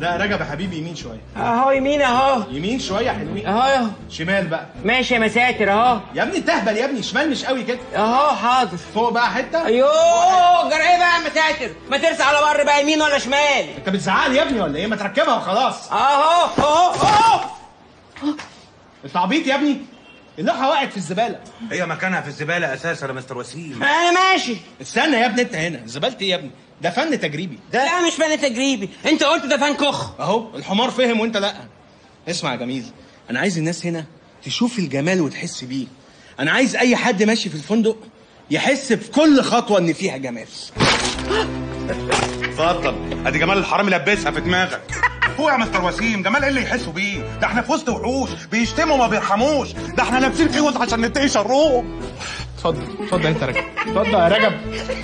لا رجب يا حبيبي يمين شويه اهو يمين اهو يمين شويه حلوين اهو اهو شمال بقى ماشي يا مساتر اهو يا ابني تهبل يا ابني شمال مش قوي كده اهو حاضر فوق بقى حته ايوه جرى ايه بقى يا مساتر ما ترسى على بر بقى يمين ولا شمال انت بتزعلي يا ابني ولا ايه ما تركبها وخلاص اهو اهو اهو انت عبيط يا ابني اللوحه وقعت في الزباله هي مكانها في الزباله اساسا يا مستر وسيم انا ماشي استنى يا ابني انت هنا زبالتي يا ابني ده فن تجريبي لا مش فن تجريبي انت قلت ده فن كخ اهو الحمار فهم وانت لا اسمع يا جميل انا عايز الناس هنا تشوف الجمال وتحس بيه انا عايز اي حد ماشي في الفندق يحس في كل خطوه ان فيها جمال اتفضل ادي جمال الحرامي لبسها في دماغك هو يا مستر وسيم جمال ايه اللي يحسوا بيه ده احنا في وسط وحوش بيشتموا ما بيرحموش ده احنا لابسين فيوز عشان نتقي شرهم اتفضل اتفضل انت رجب اتفضل يا رجب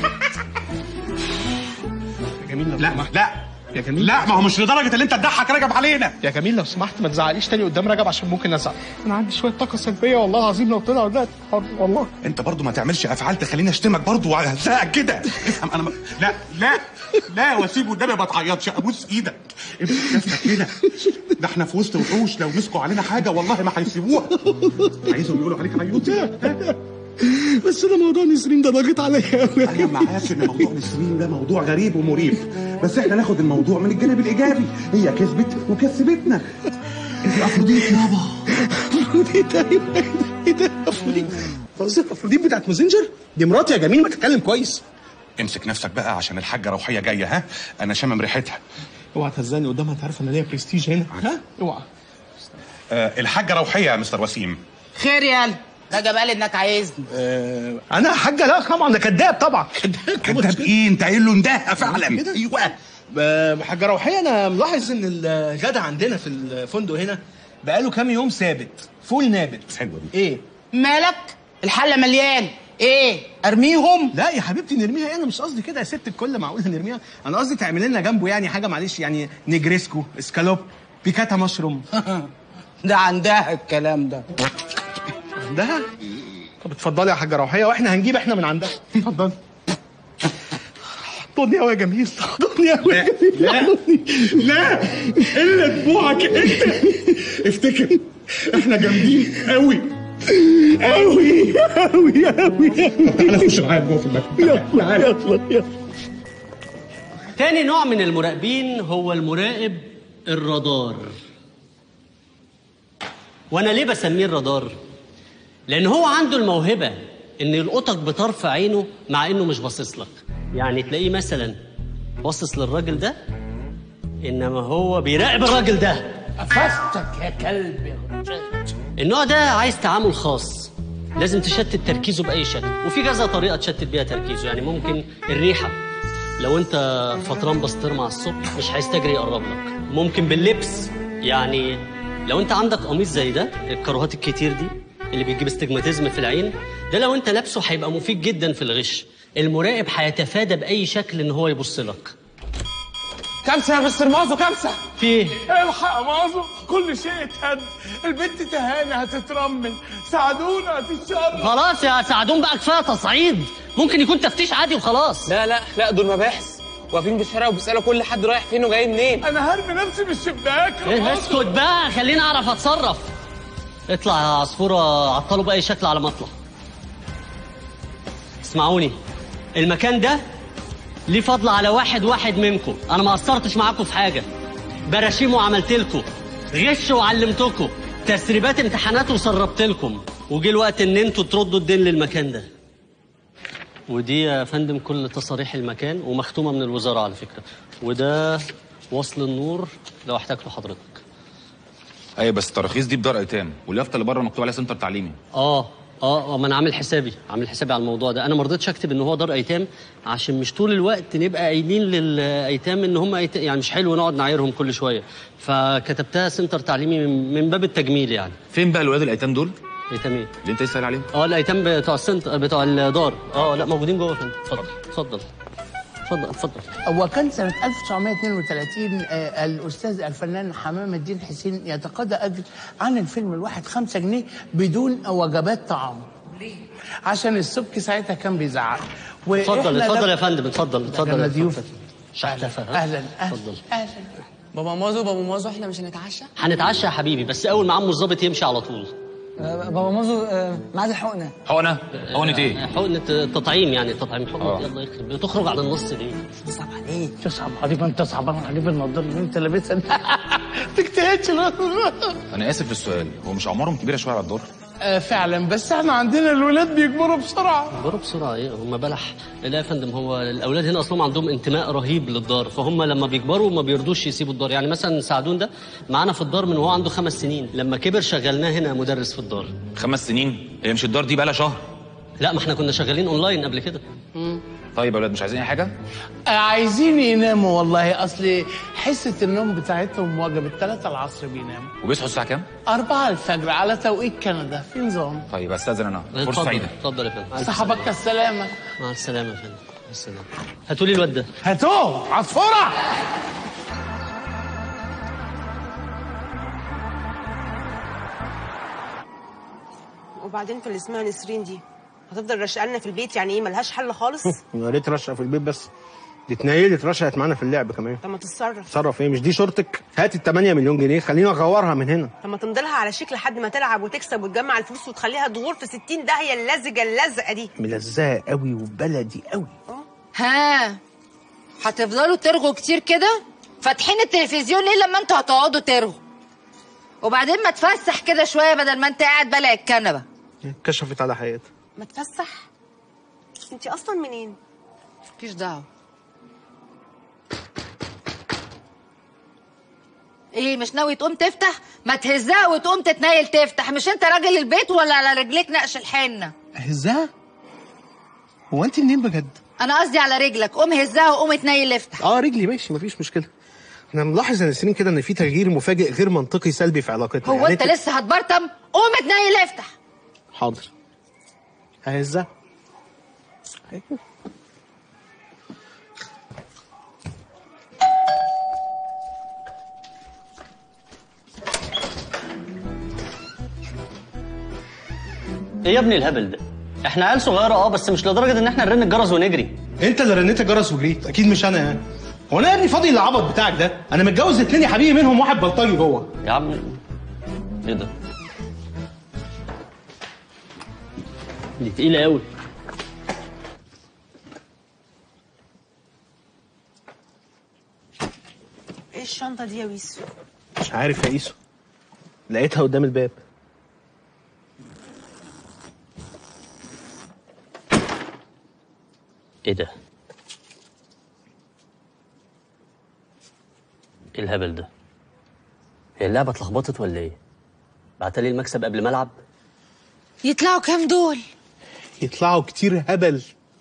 يا جميل لو لا سمحت لا يا جميل لا ما هو مش لدرجه اللي انت تضحك رجب علينا يا جميل لو سمحت ما تزعليش تاني قدام رجب عشان ممكن ازعل انا عندي شويه طاقه سلبيه والله العظيم لو طلعوا دلوقتي والله انت برضو ما تعملش افعال تخليني اشتمك برضو وهزقك كده افهم انا م... لا لا لا يا وسيم قدامي ما تعيطش ابوس ايدك امسك نفسك كده ده احنا في وسط وحوش لو مسكوا علينا حاجه والله ما هيسيبوها عايزهم يقولوا عليك عيوطي بس انا موضوع نسرين ده ضاغط عليا قوي انا معاك ان موضوع نسرين ده موضوع غريب ومريب بس احنا ناخد الموضوع من الجانب الايجابي هي كسبت وكسبتنا انت افروديت يابا افروديت ايوه ايه ده افروديت قصدك افروديت بتاعت مازنجر دي مراتي يا جميل ما تتكلم كويس امسك نفسك بقى عشان الحاجه روحيه جايه ها انا شامم ريحتها اوعى تهزاني قدامها انت عارف انا ليا برستيج هنا ها اوعى آه الحاجه روحيه يا مستر وسيم خير يالا ده جبال انك عايزني آه انا حاجه لا طبعا ده كذاب طبعا كذاب كداب ايه انت قايل له اندهى فعلا كده؟ ايوه آه، حاجه روحيه انا ملاحظ ان الجدع عندنا في الفندق هنا بقاله كام يوم ثابت فول نابت حلوه دي ايه مالك الحله مليان ايه ارميهم لا يا حبيبتي نرميها ايه انا مش قصدي كده يا ست الكل معقول نرميها انا قصدي تعمل لنا جنبه يعني حاجه معلش يعني نجريسكو اسكالوب بيكاتا مشروم ده عندها الكلام ده عندها طب اتفضلي يا حاجه روحيه واحنا هنجيب احنا من عندها اتفضلي حضني قوي يا جميل حضني قوي يا جميل لا. حضني. لا الا دموعك انت افتكر احنا جامدين قوي قوي قوي قوي تعالى خش معايا جوه في المكتب يلا يلا يلا تاني نوع من المراقبين هو المراقب الرادار وانا ليه بسميه الرادار لان هو عنده الموهبه ان يلقطك بطرف عينه مع انه مش باصص لك يعني تلاقيه مثلا باصص للراجل ده انما هو بيراقب الراجل ده قفشتك يا كلب يا رجال. النوع ده عايز تعامل خاص لازم تشتت تركيزه باي شكل وفي كذا طريقه تشتت بيها تركيزه يعني ممكن الريحه لو انت فطران بسطرمه على الصبح مش هيستجري يقرب لك ممكن باللبس يعني لو انت عندك قميص زي ده الكراهات الكتير دي اللي بيجيب استجماتيزم في العين ده لو انت لابسه هيبقى مفيد جدا في الغش المراقب هيتفادى باي شكل ان هو يبص لك كبسه يا مستر مازو كبسه في ايه الحق يا مازو كل شيء اتهد البنت تهاني هتترمل ساعدونا في الشر خلاص يا سعدون بقى كفايه تصعيد ممكن يكون تفتيش عادي وخلاص لا لا لا دول مباحث واقفين بالشارع وبيسالوا كل حد رايح فين وجاي منين انا هرمي نفسي من الشباك يا ايه مازو. اسكت بقى خليني اعرف اتصرف اطلع يا عصفوره عطلوا باي شكل على مطلع اسمعوني المكان ده ليه فضل على واحد واحد منكم انا ما قصرتش معاكم في حاجه براشيم وعملت لكم غش وعلمتكم تسريبات امتحانات وسربت لكم وجه الوقت ان انتوا تردوا الدين للمكان ده ودي يا فندم كل تصاريح المكان ومختومه من الوزاره على فكره وده وصل النور لو احتاجته حضرتك ايوه بس التراخيص دي بدار ايتام واليافطه اللي بره مكتوب عليها سنتر تعليمي اه اه اه ما انا عامل حسابي عامل حسابي على الموضوع ده انا ما رضيتش اكتب ان هو دار ايتام عشان مش طول الوقت نبقى قايلين للايتام ان هم أيتام يعني مش حلو نقعد نعايرهم كل شويه فكتبتها سنتر تعليمي من, من باب التجميل يعني فين بقى الولاد الايتام دول ايتام ايه اللي انت لسه قايل عليهم اه الايتام بتوع السنتر بتوع الدار اه لا موجودين جوه يا فندم اتفضل اتفضل اتفضل اتفضل هو كان سنة 1932 آه، الأستاذ الفنان حمام الدين حسين يتقاضى أجر عن الفيلم الواحد خمسة جنيه بدون وجبات طعام ليه؟ عشان السبك ساعتها كان بيزعق اتفضل وإحنا اتفضل لم- يا فندم اتفضل اتفضل كان يا ضيوف فندم. شحتفه ها؟ أهلا أهلا اتفضل أهلا بابا مازو بابا مازو احنا مش هنتعشى هنتعشى يا حبيبي بس اول ما عمو الظابط يمشي على طول بابا مازو آه، ميعاد الحقنه حقنه حقنه ايه حقنة تطعيم يعني تطعيم حقنة يلا يخرب بتخرج عن النص ليه؟ صعب عليك تصعب عليك ما انت صعبان عليك بالنضاره اللي انت لابسها دي. تجتهدش انا اسف للسؤال هو مش اعمارهم كبيره شويه على الدور آه فعلا بس احنا عندنا الولاد بيكبروا بسرعه بيكبروا بسرعة ايه هم بلح لا يا فندم هو الاولاد هنا اصلا عندهم انتماء رهيب للدار فهم لما بيكبروا ما بيرضوش يسيبوا الدار يعني مثلا سعدون ده معانا في الدار من وهو عنده خمس سنين لما كبر شغلناه هنا مدرس في الدار خمس سنين هي مش الدار دي بقى شهر لا ما احنا كنا شغالين اونلاين قبل كده طيب يا اولاد مش عايزين اي حاجه آه عايزين يناموا والله اصل حصه النوم بتاعتهم وجبت ثلاثة العصر بيناموا وبيصحوا الساعه كام أربعة الفجر على توقيت كندا في نظام طيب استاذن انا فرصه اتفضل سعيده اتفضل يا فندم صحبك السلامة مع السلامة يا فندم مع السلامة هاتوا لي الواد ده هاتوه عصفورة وبعدين في اللي اسمها نسرين دي هتفضل رشقالنا في البيت يعني ايه ملهاش حل خالص يا ريت رشقه في البيت بس دي اتنيلت رشقت معانا في اللعب كمان طب ما تتصرف تصرف ايه مش دي شورتك هات ال 8 مليون جنيه خليني اغورها من هنا طب ما تمضي لها على شيك لحد ما تلعب وتكسب وتجمع الفلوس وتخليها تغور في 60 داهيه اللزجه اللزقه دي ملزقه قوي وبلدي قوي ها هتفضلوا ترغوا كتير كده فاتحين التلفزيون ليه لما انتوا هتقعدوا ترغوا وبعدين ما تفسح كده شويه بدل ما انت قاعد بلا الكنبه كشفت على حياتها ما تفسح انت اصلا منين مفيش دعوه ايه مش ناوي تقوم تفتح ما تهزها وتقوم تتنيل تفتح مش انت راجل البيت ولا على رجليك نقش الحنه هزها هو انت منين بجد انا قصدي على رجلك قوم هزها وقوم اتنيل افتح اه رجلي ماشي مفيش مشكله انا ملاحظ يا نسرين كده ان في تغيير مفاجئ غير منطقي سلبي في علاقتنا هو يعني انت لسه هتبرطم قوم اتنيل افتح حاضر ههزها ايه يا ابني الهبل ده احنا عيال صغيرة اه بس مش لدرجة ان احنا نرن الجرس ونجري انت اللي رنيت الجرس وجريت اكيد مش انا يعني هو انا يا ابني فاضي العبط بتاعك ده انا متجوز اتنين يا حبيبي منهم واحد بلطجي جوه يا عم ايه ده دي تقيلة قوي ايه الشنطه دي يا ويسو مش عارف يا ايسو لقيتها قدام الباب ايه ده ايه الهبل ده هي اللعبة اتلخبطت ولا ايه بعتلي المكسب قبل ما العب يطلعوا كام دول يطلعوا كتير هبل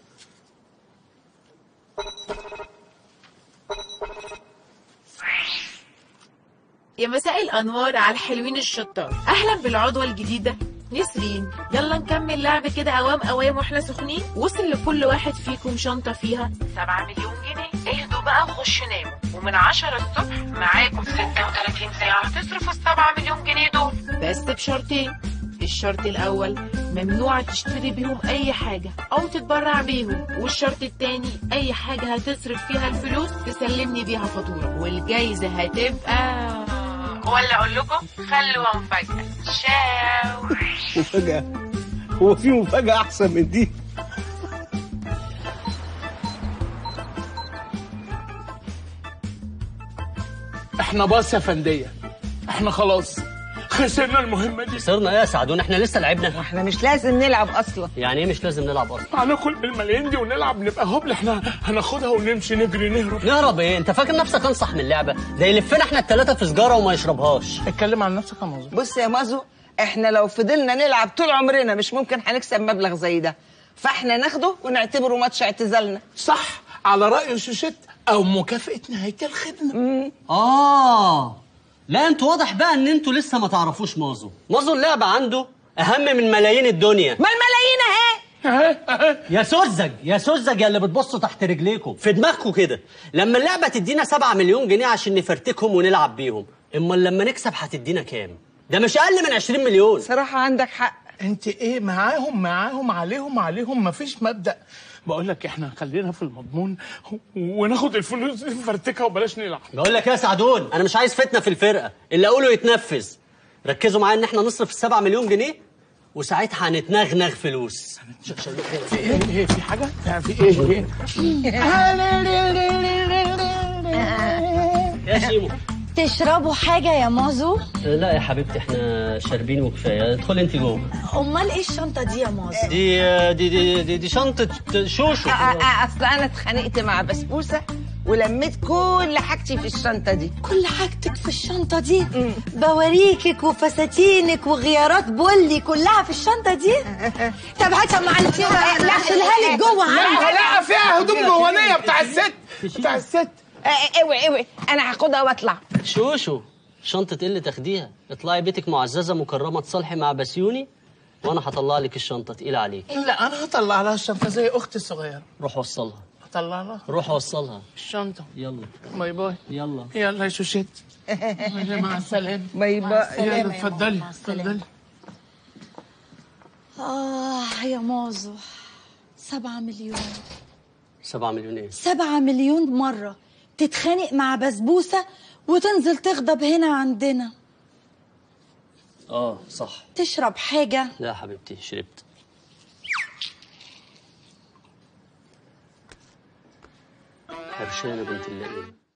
يا مساء الانوار على الحلوين الشطار اهلا بالعضوه الجديده نسرين يلا نكمل لعب كده اوام اوام واحنا سخنين وصل لكل واحد فيكم شنطه فيها 7 مليون جنيه اهدوا بقى وخشوا ناموا ومن 10 الصبح معاكم 36 ساعه تصرفوا ال 7 مليون جنيه دول بس بشرطين الشرط الأول ممنوع تشتري بيهم أي حاجة أو تتبرع بيهم والشرط التاني أي حاجة هتصرف فيها الفلوس تسلمني بيها فاتورة والجايزة هتبقى ولا أقول لكم خلوها مفاجأة شاو مفاجأة هو في مفاجأة أحسن من دي احنا باص يا فندية احنا خلاص خسرنا المهمة دي خسرنا ايه يا سعدون احنا لسه لعبنا احنا مش لازم نلعب اصلا يعني ايه مش لازم نلعب اصلا هناكل بالملايين دي ونلعب نبقى هبل احنا هناخدها ونمشي نجري نهرب نهرب ايه انت فاكر نفسك انصح من اللعبة ده يلفنا احنا التلاتة في سجارة وما يشربهاش اتكلم عن نفسك يا مازو بص يا مازو احنا لو فضلنا نلعب طول عمرنا مش ممكن هنكسب مبلغ زي ده فاحنا ناخده ونعتبره ماتش اعتزالنا صح على رأي شوشت او مكافأة نهاية الخدمة اه لا انتوا واضح بقى ان انتوا لسه ما تعرفوش مازو مازو اللعبة عنده اهم من ملايين الدنيا ما الملايين اهي يا سذج يا سذج يا اللي بتبصوا تحت رجليكم في دماغكم كده لما اللعبة تدينا 7 مليون جنيه عشان نفرتكهم ونلعب بيهم امال لما نكسب هتدينا كام ده مش اقل من 20 مليون صراحة عندك حق انت ايه معاهم معاهم عليهم عليهم مفيش مبدا بقول لك احنا خلينا في المضمون وناخد الفلوس دي نفرتكها وبلاش نلعب بقول لك يا سعدون انا مش عايز فتنه في الفرقه اللي اقوله يتنفذ ركزوا معايا ان احنا نصرف السبعة مليون جنيه وساعتها هنتنغنغ فلوس في ايه ايه في حاجه يعني في ايه يا شيمو تشربوا حاجة يا مازو؟ لا يا حبيبتي احنا شاربين وكفايه ادخلي انت جوه أمال إيه الشنطة دي يا مازو؟ دي دي دي دي, دي شنطه شوشو آه، آه، اصل انا اتخانقت مع بسبوسه ولميت كل حاجتي في الشنطه دي كل حاجتك في الشنطة دي بوريكك وفساتينك وغيارات بولي كلها في الشنطة دي طب هات يا معلم لا شيلها لك جوه لا عندك لا فيها هدوم جوانيه بتاع الست بتاع الست آه، آه، اوعي اوعي انا هاخدها واطلع شوشو شنطه ايه اللي تاخديها اطلعي بيتك معززه مكرمه تصالحي مع بسيوني وانا هطلع لك الشنطه تقيله عليك لا انا هطلع لها الشنطه زي اختي الصغيره روح وصلها هطلع لها روح وصلها الشنطه يلا باي باي يلا يلا يا شوشيت مع السلامه باي باي يلا اتفضلي اتفضلي آه يا مازو سبعة مليون سبعة مليون ايه سبعة مليون مرة تتخانق مع بسبوسة وتنزل تغضب هنا عندنا اه صح تشرب حاجة لا يا حبيبتي شربت قرشانه بنت اللئيم